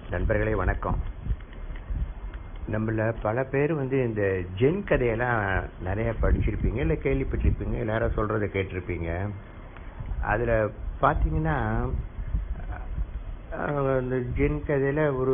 நண்பர்களே வணக்கம் நம்மள பல பேர் வந்து இந்த ஜென் கதையெல்லாம் நிறைய படிச்சிருப்பீங்க இல்லை கேள்விப்பட்டிருப்பீங்க எல்லாரும் சொல்றதை கேட்டிருப்பீங்க அதுல பாத்தீங்கன்னா அஹ், இந்த ஜென் கதையில ஒரு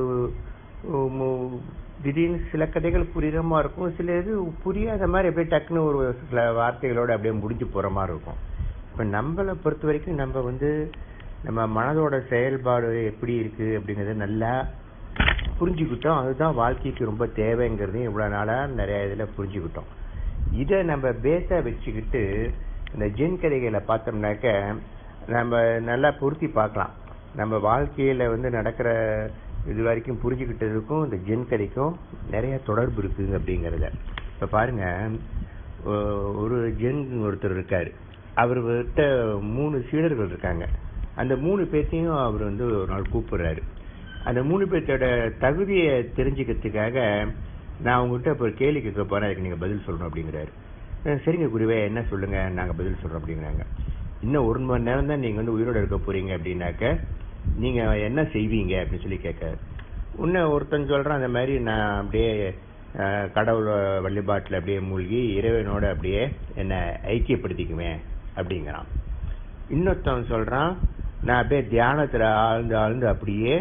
மு- திடீர்னு சில கதைகள் புரியுற இருக்கும் சில இது புரியாத மாதிரி அப்படியே டக்குன்னு ஒரு சில வார்த்தைகளோட அப்படியே முடிஞ்சு போற மாதிரி இருக்கும் இப்ப நம்மளை பொறுத்த வரைக்கும் நம்ம வந்து நம்ம மனதோட செயல்பாடு எப்படி இருக்கு அப்படிங்கறத நல்லா புரிஞ்சுக்கிட்டோம் அதுதான் வாழ்க்கைக்கு ரொம்ப தேவைங்கிறதையும் இவ்வளவு நாளா நிறைய இதுல புரிஞ்சுக்கிட்டோம் இதை நம்ம பேஸா வச்சுக்கிட்டு இந்த ஜென் கதைகளை பார்த்தோம்னாக்க நம்ம நல்லா பொருத்தி பார்க்கலாம் நம்ம வாழ்க்கையில வந்து நடக்கிற இது வரைக்கும் புரிஞ்சுக்கிட்டதுக்கும் இந்த ஜென் கதைக்கும் நிறைய தொடர்பு இருக்கு அப்படிங்கறத இப்ப பாருங்க ஒ- ஒரு ஜென் ஒருத்தர் இருக்காரு அவர்கிட்ட மூணு சீடர்கள் இருக்காங்க அந்த மூணு பேர்த்தையும் அவர் வந்து ஒரு நாள் கூப்பிடுறாரு அந்த மூணு பேர்த்தோட தகுதியை தெரிஞ்சுக்கிறதுக்காக நான் உங்ககிட்ட இப்போ ஒரு கேள்வி கேட்க போறேன் அதுக்கு நீங்க பதில் சொல்லணும் அப்படிங்கிறாரு அஹ் சரிங்க குருவே என்ன சொல்லுங்க நாங்க பதில் சொல்றோம் அப்படிங்கிறாங்க இன்னும் ஒரு மணி நேரம் தான் நீங்க வந்து உயிரோட இருக்க போறீங்க அப்படின்னாக்க நீங்க என்ன செய்வீங்க அப்படின்னு சொல்லி கேட்காரு உன்ன ஒருத்தன் சொல்றான் அந்த மாதிரி நான் அப்படியே அஹ், கடவுள் வழிபாட்டுல அப்படியே மூழ்கி இறைவனோட அப்படியே என்ன ஐக்கியப்படுத்திக்குவேன் அப்படிங்கிறான் இன்னொருத்தவன் சொல்றான் நான் அப்படியே தியானத்துல ஆழ்ந்து ஆழ்ந்து அப்படியே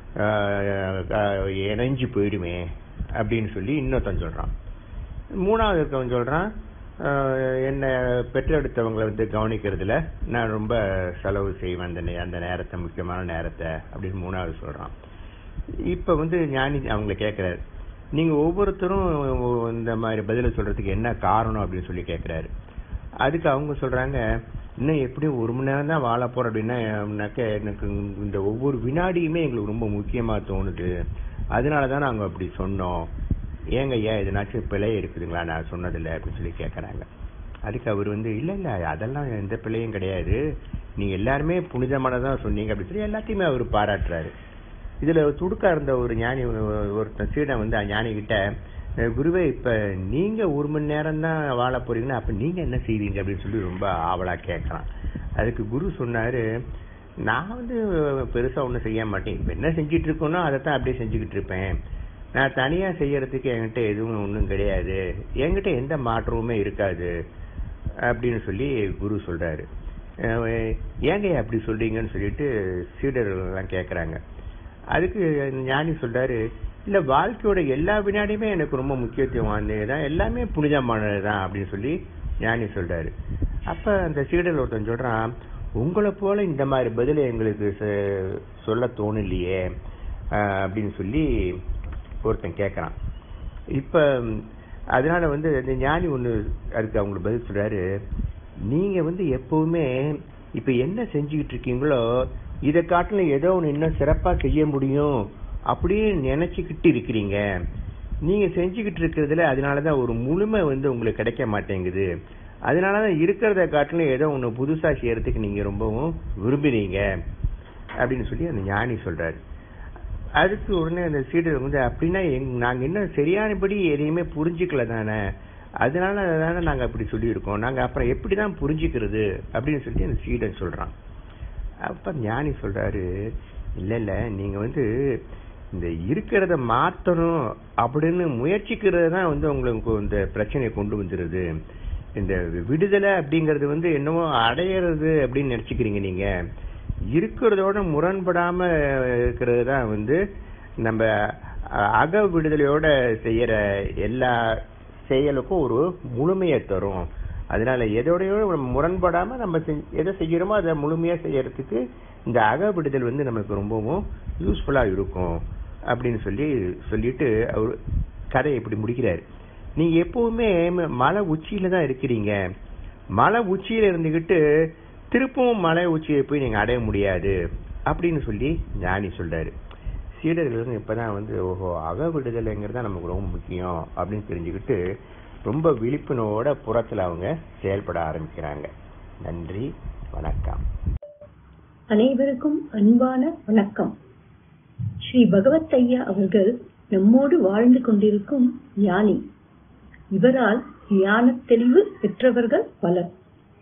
ஆஹ், ஆஹ், இணைஞ்சு போயிடுவேன் அப்படின்னு சொல்லி இன்னொருத்தன் சொல்றான் மூணாவது இருக்கவன் சொல்றான் ஆஹ், என்ன பெற்றெடுத்தவங்களை வந்து கவனிக்கிறதுல நான் ரொம்ப செலவு செய்வேன் அந்த நே- அந்த நேரத்தை முக்கியமான நேரத்தை அப்படின்னு மூணாவது சொல்றான் இப்ப வந்து ஞானி அவங்களை கேட்கிறாரு நீங்க ஒவ்வொருத்தரும் இந்த மாதிரி பதில சொல்றதுக்கு என்ன காரணம் அப்படின்னு சொல்லி கேட்கிறாரு அதுக்கு அவங்க சொல்றாங்க இன்னும் எப்படியும் ஒரு மணி நேரம் தான் வாழ போறோம் அப்படின்னா அப்படின்னாக்க எனக்கு இந்த ஒவ்வொரு வினாடியுமே எங்களுக்கு ரொம்ப முக்கியமா தோணுது அதனாலதான் நாங்க அப்படி சொன்னோம் ஏங்க ஐயா எதனாச்சும் பிழை இருக்குதுங்களா நான் சொன்னதில்ல அப்படின்னு சொல்லி கேட்கறாங்க அதுக்கு அவர் வந்து இல்ல இல்ல அதெல்லாம் எந்த பிழையும் கிடையாது நீங்க எல்லாருமே புனிதமானதா சொன்னீங்க அப்படின்னு சொல்லி எல்லாத்தையுமே அவர் பாராட்டுறாரு இதுல துடுக்கா இருந்த ஒரு ஞானி ஒருத்தன் சீடன் வந்து அந்த ஞானி கிட்ட "அஹ் குருவே இப்ப நீங்க ஒரு மணி நேரம் தான் வாழ போறீங்கன்னா அப்ப நீங்க என்ன செய்வீங்க அப்படின்னு சொல்லி ரொம்ப ஆவலா கேட்கறான் அதுக்கு குரு சொன்னாரு நான் வந்து பெருசா ஒண்ணும் செய்ய மாட்டேன் இப்ப என்ன செஞ்சிட்டு இருக்கோனோ அதைத்தான் அப்படியே செஞ்சுக்கிட்டு இருப்பேன் நான் தனியா செய்யறதுக்கு என்கிட்ட எதுவும் ஒண்ணும் கிடையாது என்கிட்ட எந்த மாற்றமுமே இருக்காது அப்படின்னு சொல்லி குரு சொல்றாரு அஹ் ஏங்க அப்படி சொல்றீங்கன்னு சொல்லிட்டு சீடர்கள் எல்லாம் கேக்குறாங்க அதுக்கு ஞானி சொல்றாரு இல்ல வாழ்க்கையோட எல்லா வினாடியுமே எனக்கு ரொம்ப முக்கியத்துவம் வாய்ந்ததுதான் எல்லாமே புனிதமானதுதான் அப்படின்னு சொல்லி ஞானி சொல்றாரு அப்ப அந்த சீடர் ஒருத்தன் சொல்றான் உங்களை போல இந்த மாதிரி பதில எங்களுக்கு சொ- சொல்ல தோணலையே அஹ் அப்படின்னு சொல்லி ஒருத்தன் கேக்குறான் இப்ப ம், அதனால வந்து இந்த ஞானி ஒண்ணு அதுக்கு அவங்களுக்கு பதில் சொல்றாரு நீங்க வந்து எப்பவுமே இப்ப என்ன செஞ்சுக்கிட்டு இருக்கீங்களோ இதை காட்டிலும் ஏதோ ஒண்ணு இன்னும் சிறப்பா செய்ய முடியும் அப்படியே நினைச்சுக்கிட்டு இருக்கிறீங்க நீங்க செஞ்சுக்கிட்டு இருக்கிறதுல அதனாலதான் ஒரு முழுமை வந்து உங்களுக்கு கிடைக்க மாட்டேங்குது அதனாலதான் இருக்கிறத காட்டிலும் ஏதோ ஒண்ணு புதுசா செய்யறதுக்கு நீங்க ரொம்பவும் விரும்புறீங்க அப்படின்னு சொல்லி அந்த ஞானி சொல்றாரு அதுக்கு உடனே அந்த சீடர் வந்து அப்படின்னா எங்க- நாங்க இன்னும் சரியானபடி எதையுமே புரிஞ்சுக்கல தானே அதனால தானே நாங்க அப்படி சொல்லியிருக்கோம் நாங்க அப்புறம் எப்படிதான் புரிஞ்சுக்கிறது அப்படின்னு சொல்லி அந்த சீடன் சொல்றான் அப்ப ஞானி சொல்றாரு இல்ல இல்ல நீங்க வந்து இந்த இருக்கிறத மாத்தணும் அப்படின்னு முயற்சிக்கிறது தான் வந்து உங்களுக்கு இந்த பிரச்சனையை கொண்டு வந்துருது இந்த விடுதலை அப்படிங்கறது வந்து என்னவோ அடையிறது அப்படின்னு நினைச்சுக்கிறீங்க நீங்க இருக்கிறதோட முரண்படாம இருக்கிறது தான் வந்து நம்ம அஹ், அக விடுதலையோட செய்யற எல்லா செயலுக்கும் ஒரு முழுமையை தரும் அதனால எதோடயோ நம்ம முரண்படாம நம்ம செஞ்ச- எதை செய்யறோமோ அதை முழுமையா செய்யறதுக்கு இந்த அக விடுதல் வந்து நமக்கு ரொம்பவும் யூஸ்ஃபுல்லா இருக்கும் அப்படின்னு சொல்லி சொல்லிட்டு அவர் கதையை இப்படி முடிக்கிறாரு நீங்க எப்பவுமே ம- மலை உச்சியில தான் இருக்கிறீங்க மலை உச்சியில இருந்துகிட்டு திருப்பவும் மலை உச்சியை போய் நீங்க அடைய முடியாது அப்படின்னு சொல்லி ஞானி சொல்றாரு சீடர்கள் வந்து இப்பதான் வந்து ஓஹோ அக விடுதலைங்கிறது தான் நமக்கு ரொம்ப முக்கியம் அப்படின்னு தெரிஞ்சுக்கிட்டு ரொம்ப விழிப்புணர்வோட புறத்துல அவங்க செயல்பட ஆரம்பிக்கிறாங்க நன்றி வணக்கம் அனைவருக்கும் அன்பான வணக்கம் ஸ்ரீ பகவத் ஐயா அவர்கள் நம்மோடு வாழ்ந்து கொண்டிருக்கும் ஞானி இவரால் ஞான தெளிவு பெற்றவர்கள் பலர்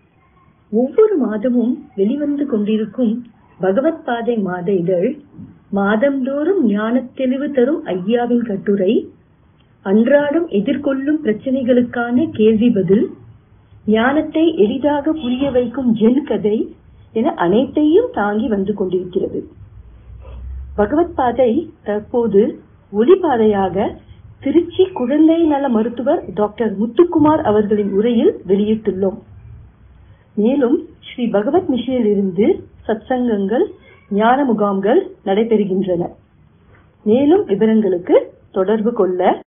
ஒவ்வொரு மாதமும் வெளிவந்து கொண்டிருக்கும் பகவத் பாதை மாத இதழ் மாதந்தோறும் ஞானத் தெளிவு தரும் ஐயாவின் கட்டுரை அன்றாடம் எதிர்கொள்ளும் பிரச்சனைகளுக்கான கேள்வி பதில் ஞானத்தை எளிதாக புரிய வைக்கும் ஜென் கதை என அனைத்தையும் தாங்கி வந்து கொண்டிருக்கிறது பகவத் பாதை தற்போது ஒளிபாதையாக திருச்சி குழந்தை நல மருத்துவர் டாக்டர் முத்துக்குமார் அவர்களின் உரையில் வெளியிட்டுள்ளோம் மேலும் ஸ்ரீ பகவத் மிஷனில் இருந்து சத்சங்கங்கள் ஞான முகாம்கள் நடைபெறுகின்றன மேலும் விவரங்களுக்கு தொடர்பு கொள்ள